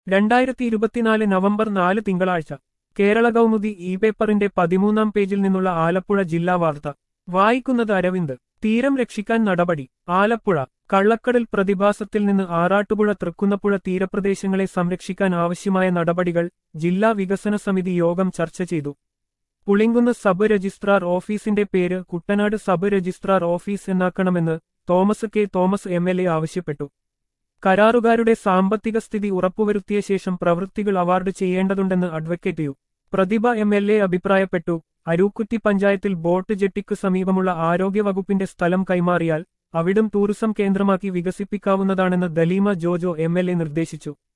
രണ്ടായിരത്തി ഇരുപത്തിനാല് നവംബർ നാല് തിങ്കളാഴ്ച കേരള കൗമുദി ഇ പേപ്പറിന്റെ പതിമൂന്നാം പേജിൽ നിന്നുള്ള ആലപ്പുഴ ജില്ലാ വാർത്ത വായിക്കുന്നത് അരവിന്ദ് തീരം രക്ഷിക്കാൻ നടപടി ആലപ്പുഴ കള്ളക്കടൽ പ്രതിഭാസത്തിൽ നിന്ന് ആറാട്ടുപുഴ തൃക്കുന്നപ്പുഴ തീരപ്രദേശങ്ങളെ സംരക്ഷിക്കാൻ ആവശ്യമായ നടപടികൾ ജില്ലാ വികസന സമിതി യോഗം ചർച്ച ചെയ്തു പുളിങ്കുന്ന് സബ് രജിസ്ട്രാർ ഓഫീസിന്റെ പേര് കുട്ടനാട് സബ് രജിസ്ട്രാർ ഓഫീസ് എന്നാക്കണമെന്ന് Thomas K Thomas M L A ആവശ്യപ്പെട്ടു കരാറുകാരുടെ സാമ്പത്തിക സ്ഥിതി ഉറപ്പുവരുത്തിയ ശേഷം പ്രവൃത്തികൾ അവാർഡ് ചെയ്യേണ്ടതുണ്ടെന്ന് advocate U Prathibha M L A അഭിപ്രായപ്പെട്ടു അരൂക്കുറ്റി പഞ്ചായത്തിൽ ബോട്ട് ജെട്ടിക്ക് സമീപമുള്ള ആരോഗ്യവകുപ്പിന്റെ സ്ഥലം കൈമാറിയാൽ അവിടം ടൂറിസം കേന്ദ്രമാക്കി വികസിപ്പിക്കാവുന്നതാണെന്ന് Daleema Jojo M L A നിർദ്ദേശിച്ചു